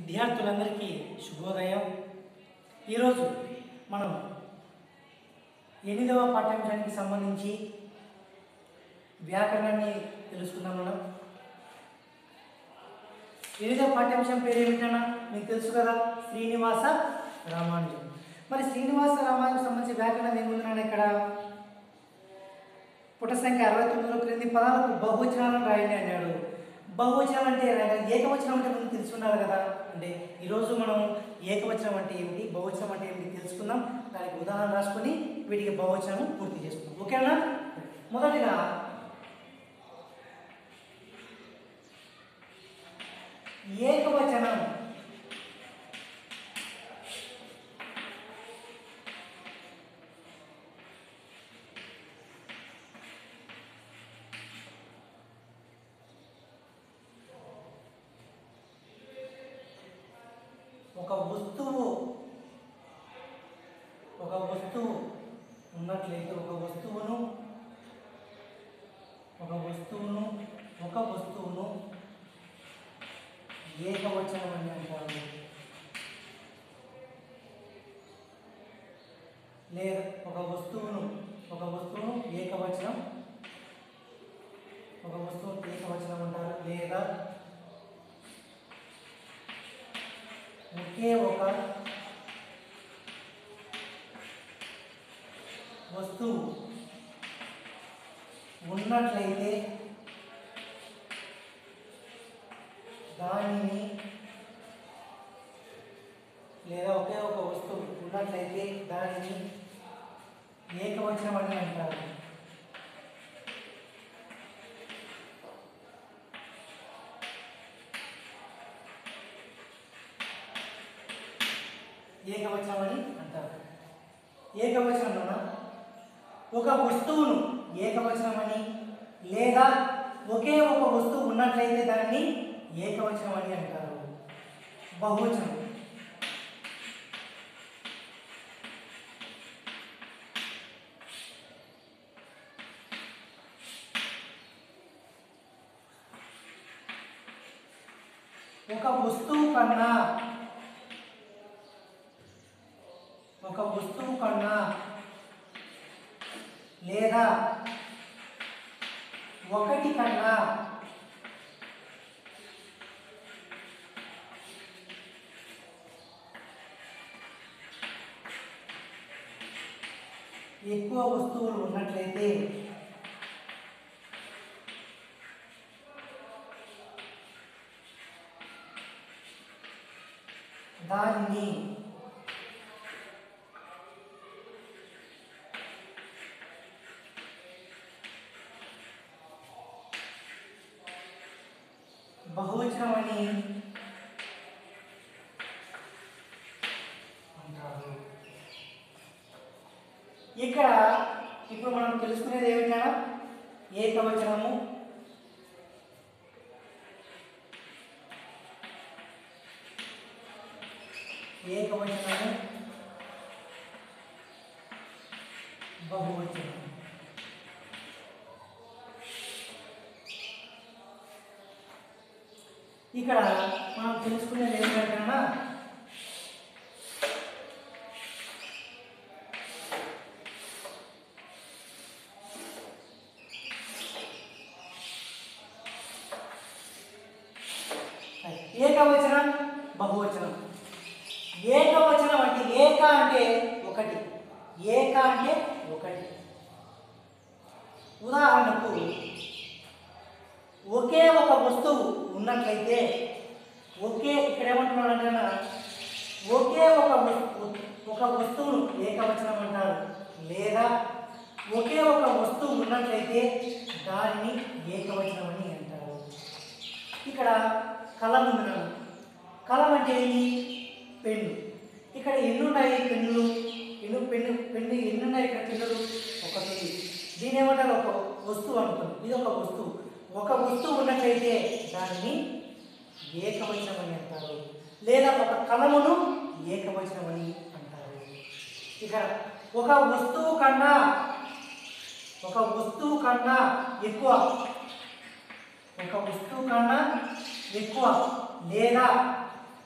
విద్యార్థులందరికీ శుభోదయం ఈరోజు మనం ఎనిమిదవ పాఠ్యాంశానికి సంబంధించి వ్యాకరణాన్ని తెలుసుకుందాం మనం ఎనిమిదవ పాఠ్యాంశం పేరు ఏమిటన్నా మీకు తెలుసు కదా శ్రీనివాస రామానుజం మరి శ్రీనివాస రామానుజం సంబంధించి వ్యాకరణం ఏముందన్నాడు ఇక్కడ పుట సంఖ్య అరవై తొమ్మిదిలో క్రింది పదాలకు బహువచనాలను రాయండి అన్నాడు బహువచనం అంటే రాయాలి. ఏకవచనం అంటే ముందు తెలుసుకున్నారు కదా అంటే ఈరోజు మనం ఏకవచనం అంటే ఏమిటి బహువచనం అంటే ఏమిటి తెలుసుకుందాం దానికి ఉదాహరణ రాసుకొని వీటికి బహువచనం పూర్తి చేసుకుందాం ఓకేనా మొదటిగా ఏకవచనం ఒక వస్తువు ఒక వస్తువు ఉన్నట్లయితే ఒక వస్తువును ఒక వస్తువును ఒక వస్తువును ఏకవచనం అని అంటారు లేదా ఒక వస్తువును ఒక వస్తువును ఏకవచనం ఒక వస్తువును ఏకవచనం అంటారు లేదా ఒకే ఒక వస్తువు ఉన్నట్లయితే దానిని లేదా ఒకే ఒక వస్తువు ఉన్నట్లయితే దానిని ఏకవచనం అని అంటారు ఏకవచనం అని అంటారు ఏకవచనంలోన ఒక వస్తువును ఏకవచనం అని లేదా ఒకే ఒక వస్తువు ఉన్నట్లయితే దాన్ని ఏకవచనం అని అంటారు బహువచనం ఒక వస్తువు కన్నా ఒక వస్తువు కన్నా లేదా ఒకటి కన్నా ఎక్కువ వస్తువులు ఉన్నట్లయితే దానిని బహువచనం అని అంటారు ఇక్కడ ఇప్పుడు మనం తెలుసుకునేది ఏమిటా ఏకవచనము ఏకవచనము బహువచనం ఇక్కడ మనం తెలుసుకునేది ఏంటంటే ఏకవచనం బహువచనం ఏకవచనం అంటే ఏక అంటే ఒకటి ఏక అంటే ఒకటి ఉదాహరణకు ఒకే ఒక వస్తువు ఉన్నట్లయితే ఒకే ఇక్కడ ఏమంటున్నాడు అంటే ఒకే ఒక వస్తు- ఒక వస్తువును ఏకవచనం అంటారు లేదా ఒకే ఒక వస్తువు ఉన్నట్లయితే దానిని ఏకవచనం అని అంటారు ఇక్కడ కలం ఉంది నాన్న. కలం అంటే ఏంటి పెన్ను ఇక్కడ ఎన్ని ఉన్నాయి పెన్నులు ఎన్ని పెన్ను పెన్ను ఎన్ని ఉన్నాయి ఇక్కడ పెన్నులు ఒకటి ఉంది. దీని ఏమంటారు ఒక వస్తువు అనుకోండి ఇది ఒక వస్తువు ఒక వస్తువు ఉన్నట్లయితే దానిని ఏకవచనం అని అంటారు లేదా ఒక కలమును ఏకవచనం అని అంటారు ఇక ఒక వస్తువు కన్నా ఒక వస్తువు కన్నా ఎక్కువ ఒక వస్తువు కన్నా ఎక్కువ లేదా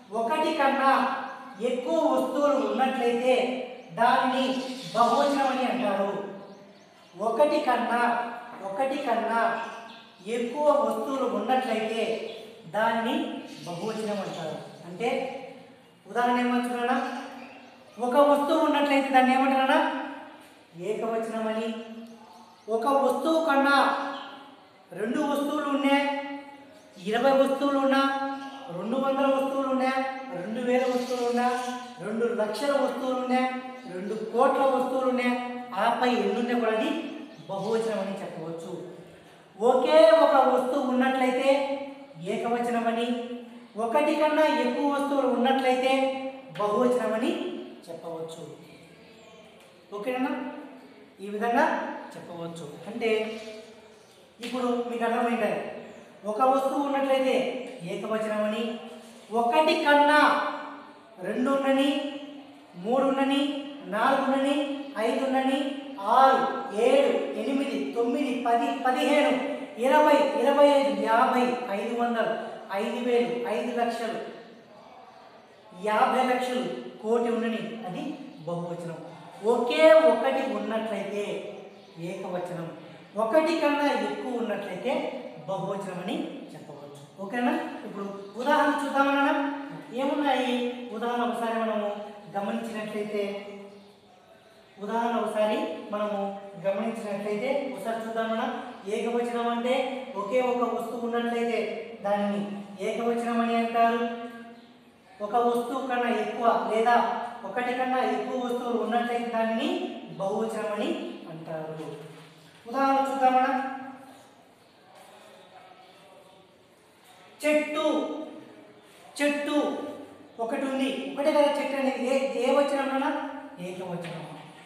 ఒకటి కన్నా ఎక్కువ వస్తువులు ఉన్నట్లయితే దానిని బహువచనం అని అంటారు ఒకటి కన్నా ఒకటి కన్నా ఎక్కువ వస్తువులు ఉన్నట్లయితే దానిని బహువచనం అంటారు అంటే ఉదాహరణ ఏమంటున్నానా ఒక వస్తువు ఉన్నట్లయితే దాన్ని ఏమంటున్నానా ఏకవచనం అని ఒక వస్తువు కన్నా రెండు వస్తువులు ఉన్నాయి ఇరవై వస్తువులు ఉన్నా రెండు వందల వస్తువులు ఉన్నా రెండు వేల వస్తువులు ఉన్నా రెండు లక్షల వస్తువులు ఉన్నా రెండు కోట్ల వస్తువులు ఉన్నాయి ఆపై ఎన్నున్నా కూడా అది బహువచనం అని చెప్పవచ్చు ఒకే ఒక వస్తువు ఉన్నట్లయితే ఏకవచనం అని ఒకటి కన్నా ఎక్కువ వస్తువులు ఉన్నట్లయితే బహువచనం అని చెప్పవచ్చు ఓకేనా ఈ విధంగా చెప్పవచ్చు అంటే ఇప్పుడు మీకు అర్థమైంది ఒక వస్తువు ఉన్నట్లయితే ఏకవచనం అని ఒకటి కన్నా రెండు ఉన్నని మూడు ఉన్నని నాలుగు ఉన్నని ఐదు ఉన్నని ఆరు ఏడు ఎనిమిది తొమ్మిది పది పదిహేను ఇరవై ఇరవై ఐదు యాభై ఐదు వందలు ఐదు వేలు ఐదు లక్షలు యాభై లక్షలు కోటి ఉండని అది బహువచనం ఒకే ఒకటి ఉన్నట్లయితే ఏకవచనం ఒకటి కన్నా ఎక్కువ ఉన్నట్లయితే బహువచనం అని చెప్పవచ్చు ఓకేనా ఇప్పుడు ఉదాహరణ చూద్దామన్నా ఏమున్నాయి ఉదాహరణ ఒకసారి మనము గమనించినట్లయితే ఉదాహరణ ఒకసారి మనము గమనించినట్లయితే ఒకసారి చూద్దామన్నా ఏకవచనం అంటే ఒకే ఒక వస్తువు ఉన్నట్లయితే దానిని ఏకవచనం అని అంటారు ఒక వస్తువు కన్నా ఎక్కువ లేదా ఒకటి కన్నా ఎక్కువ వస్తువులు ఉన్నట్లయితే దానిని బహువచనం అని అంటారు ఉదాహరణ చూద్దామన్నా చెట్టు చెట్టు ఒకటి ఉంది ఒకటే కదా చెట్టు అనేది ఏ ఏ వచనంలోనా ఏకవచనం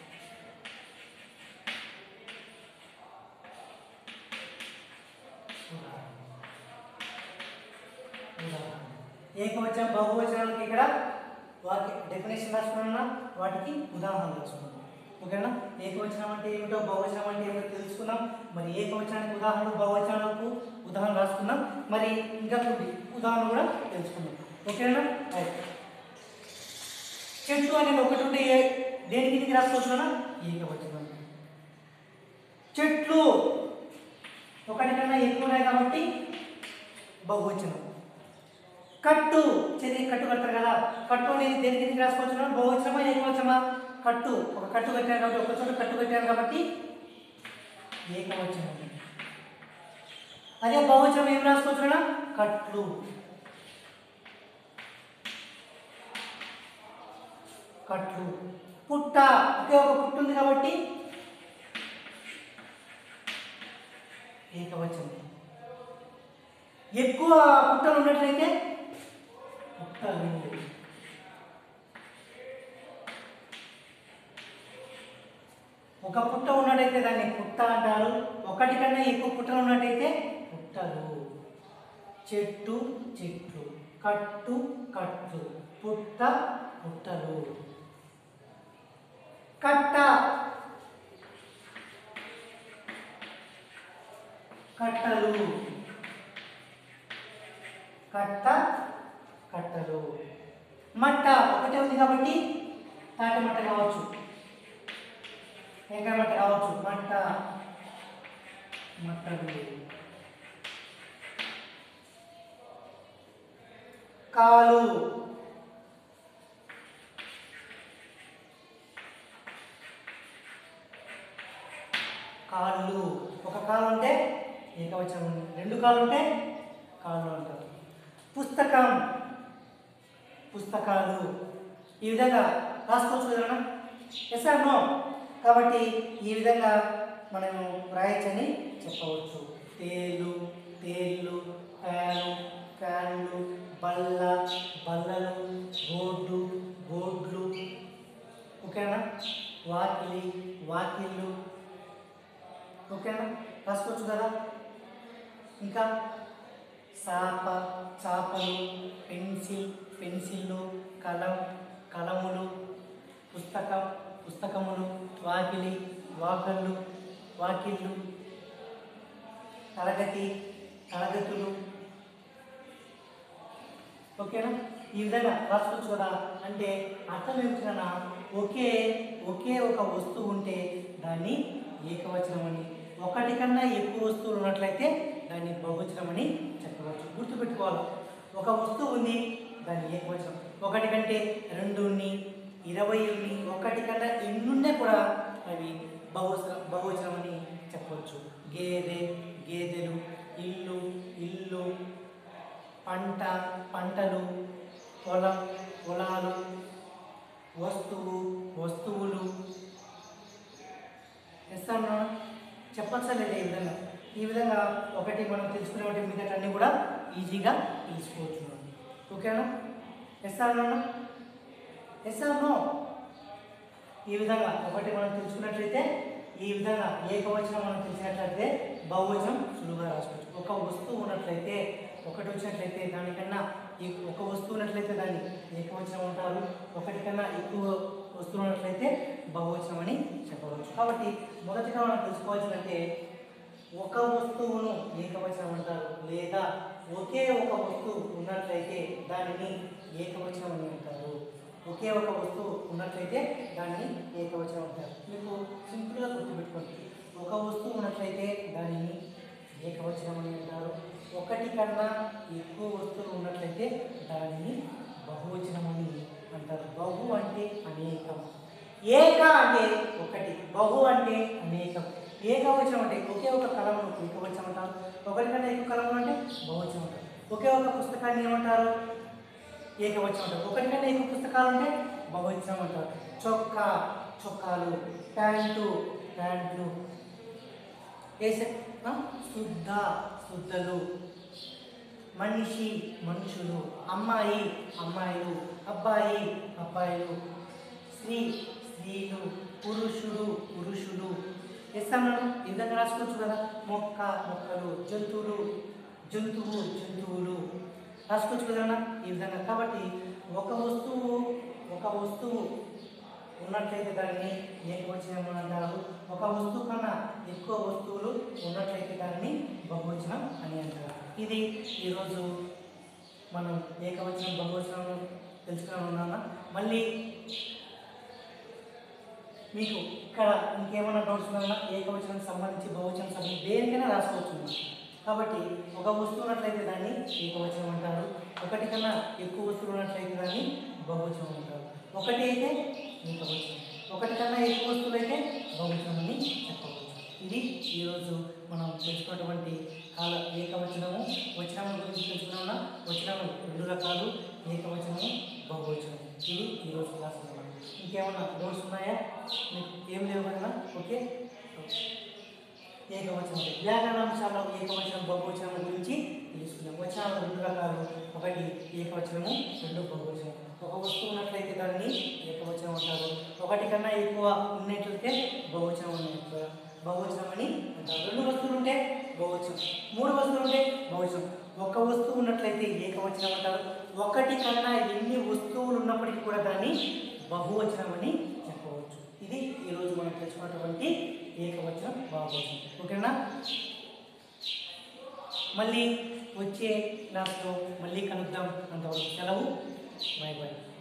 ఏకవచనం బహువచనానికి ఇక్కడ వాటి డెఫినేషన్ రాసుకున్నా వాటికి ఉదాహరణలు రాసుకున్నాం ఓకేనా ఏకవచనం అంటే ఏమిటో బహువచనం అంటే ఏమిటో తెలుసుకున్నాం మరి ఏకవచనానికి ఉదాహరణలు బహువచనాలకు ఉదాహరణ రాసుకున్నాం మరి ఇంకా కొన్ని ఉదాహరణ కూడా తెలుసుకున్నాం ఓకేనా రైట్ చెట్టు అనేది ఒకటి ఉంటే ఏ దేని కిందకి రాసుకోవచ్చునా ఏకవచనం చెట్లు ఒకటి కన్నా ఎక్కువ ఉన్నాయి కాబట్టి బహువచనం కట్టు చెది కట్టు కడతారు కదా కట్టు అనేది దేని కిందకి రాసుకోవచ్చునా బహువచనమా ఏకవచనమా కట్టు ఒక కట్టు కట్టారు కాబట్టి ఒక చోట కట్టు కట్టారు కాబట్టి ఏకవచనం అదే బహువచనం ఏం రాసుకోవచ్చునా కట్లు కట్లు పుట్ట ఒకే ఒక పుట్టు ఉంది కాబట్టి ఏకవచనం ఎక్కువ పుట్టలు ఉన్నట్లయితే పుట్టలు ఒక పుట్ట ఉన్నట్టయితే దాన్ని పుట్ట అంటారు ఒకటి కన్నా ఎక్కువ పుట్టలు ఉన్నట్టయితే పుట్టలు చెట్టు చెట్లు కట్టు కట్టు పుట్ట పుట్టలు కట్ట కట్టలు కట్ట కట్టలు మట్ట ఒకటే ఉంది కాబట్టి తాటి మట్ట కావచ్చు ఇంకా మట్ట కావచ్చు మట్ట మట్టలు కాలు కాళ్ళు ఒక కాలు ఉంటే ఏకవచనం ఉంది. రెండు కాళ్ళు ఉంటే కాళ్ళు అంటారు పుస్తకం పుస్తకాలు ఈ విధంగా రాసుకోవచ్చు కదా ఎస్ ఆర్ నో కాబట్టి ఈ విధంగా మనము రాయొచ్చని చెప్పవచ్చు తేలు తేళ్ళు ఫ్యాను ఫ్యాన్లు బల్ల బల్లలు బోర్డు బోర్డులు ఓకేనా వాకిలి వాకిళ్ళు ఓకేనా రాసుకోవచ్చు కదా ఇంకా చాప చాపలు పెన్సిల్ పెన్సిళ్ళు కలం కలములు పుస్తకం పుస్తకములు వాకిలి వాకళ్ళు వాకిళ్ళు తరగతి తరగతులు ఓకేనా ఈ విధంగా రాసుకోవచ్చు కదా అంటే అర్థం ఏమిటన్నా ఒకే ఒకే ఒక వస్తువు ఉంటే దాన్ని ఏకవచనం అని ఒకటి కన్నా ఎక్కువ వస్తువులు ఉన్నట్లయితే దాన్ని బహువచనం అని చెప్పవచ్చు గుర్తుపెట్టుకోవాలి ఒక వస్తువు ఉంది దాన్ని ఏకవచనం ఒకటి కంటే రెండు ఉన్ని ఇరవై ఉన్ని ఒకటి కన్నా ఎన్నున్నా కూడా అవి బహువచనం బహువచనం అని చెప్పవచ్చు గేదె గేదెలు ఇల్లు ఇల్లు పంట పంటలు పొలం పొలాలు వస్తువు వస్తువులు ఇస్తాను చెప్పచ్చలేదు ఈ విధంగా ఈ విధంగా ఒకటి మనం తెలుసుకునేటువంటి మిగతా అన్నీ కూడా ఈజీగా తెలుసుకోవచ్చు ఓకేనా ఎస్ఆర్ ఎస్ఆర్ నో ఈ విధంగా ఒకటి మనం తెలుసుకున్నట్లయితే ఈ విధంగా ఏకవచనం మనం తెలిసినట్లయితే బహువచనం సులువుగా రాసుకోవచ్చు ఒక వస్తువు ఉన్నట్లయితే ఒకటి వచ్చినట్లయితే దానికన్నా ఎక్- ఒక వస్తువు ఉన్నట్లయితే దాన్ని ఏకవచనం అంటారు ఒకటి కన్నా ఎక్కువ వస్తువు ఉన్నట్లయితే బహువచనం అని చెప్పవచ్చు కాబట్టి మొదటిగా మనం తెలుసుకోవాల్సిందంటే ఒక వస్తువును ఏకవచనం అంటారు లేదా ఒకే ఒక వస్తువు ఉన్నట్లయితే దానిని ఏకవచనం అని అంటారు ఒకే ఒక వస్తువు ఉన్నట్లయితే దాన్ని ఏకవచనం అంటారు మీకు సింపుల్గా గుర్తుపెట్టుకోండి ఒక వస్తువు ఉన్నట్లయితే దానిని ఏకవచనం అని అంటారు ఒకటి కన్నా ఎక్కువ వస్తువులు ఉన్నట్లయితే దానిని బహువచనం అని అంటారు బహు అంటే అనేకం ఏక అంటే ఒకటి బహు అంటే అనేకం ఏకవచనం అంటే ఒకే ఒక కలమును ఏకవచనం అంటారు ఒకటి కన్నా ఎక్కువ కలములు అంటే బహువచనం అంటారు ఒకే ఒక పుస్తకాన్ని ఏమంటారు ఏకవచనం అంటారు ఒకటి కన్నా ఎక్కువ పుస్తకాలు ఉంటే బహువచనం అంటారు చొక్కా చొక్కాలు ప్యాంటు ప్యాంట్లు వేసే ఆ? శుద్ధ శుద్ధలు మనిషి మనుషులు అమ్మాయి అమ్మాయిలు అబ్బాయి అబ్బాయిలు స్త్రీ స్త్రీలు పురుషుడు పురుషులు వేస్తాను ఈ విధంగా రాసుకోవచ్చు కదా మొక్క మొక్కలు జంతువులు జంతువు జంతువులు రాసుకోవచ్చు కదా ఈ విధంగా కాబట్టి ఒక వస్తువు ఒక వస్తువు ఉన్నట్లయితే దాన్ని ఏకవచనం అని అంటారు ఒక వస్తువు కన్నా ఎక్కువ వస్తువులు ఉన్నట్లయితే దాన్ని బహువచనం అని అంటారు ఇది ఈరోజు మనం ఏకవచనం బహువచనం తెలుసుకుని ఉన్నామా మళ్ళీ మీకు ఇక్కడ ఇంకేమైనా డౌట్స్ ఉన్నా ఏకవచనానికి సంబంధించి బహువచనం సంబంధించి దేనికైనా రాసుకోవచ్చు మనం. కాబట్టి ఒక వస్తువు ఉన్నట్లయితే దాన్ని ఏకవచనం అంటారు ఒకటి కన్నా ఎక్కువ వస్తువులు ఉన్నట్లయితే దాన్ని బహువచనం అంటారు ఒకటి అయితే ఏకవచనం ఒకటి కన్నా ఎక్కువ వస్తువులు అయితే బహువచనం అని చెప్పవచ్చు ఇది ఈరోజు మనం తెలుసుకున్నటువంటి కాల ఏకవచనము వచనముల గురించి తెలుసుకున్నాము వచనములు రెండు రకాలు ఏకవచనము బహువచనం ఇది ఈరోజు క్లాస్ అన్నమాట ఇంకేమన్నా డౌట్స్ ఉన్నాయా మీకు ఏం లేవు కదా ఓకే ఏకవచనం వ్యాకరణాంశాల్లో ఏకవచనం బహువచనం గురించి తెలుసుకున్నాం వచనాలు రెండు రకాలు ఒకటి ఏకవచనము రెండు బహువచనం ఒక వస్తువు ఉన్నట్లయితే దాన్ని ఏకవచనం అంటారు ఒకటి కన్నా ఎక్కువ ఉన్నట్లయితే బహువచనం అని అంటారు బహువచనం అని అంటారు రెండు వస్తువులు ఉంటే బహువచనం మూడు వస్తువులు ఉంటే బహువచనం ఒక వస్తువు ఉన్నట్లయితే ఏకవచనం అంటారు ఒకటి కన్నా ఎన్ని వస్తువులు ఉన్నప్పటికీ కూడా దాన్ని బహువచనం అని చెప్పవచ్చు ఇది ఈరోజు మనం తెలుసుకున్నటువంటి ఏకవచనం బహువచనం ఓకేనా మళ్ళీ వచ్చే క్లాస్లో మళ్ళీ కలుద్దాం అంతవరకు సెలవు బాయ్ బాయ్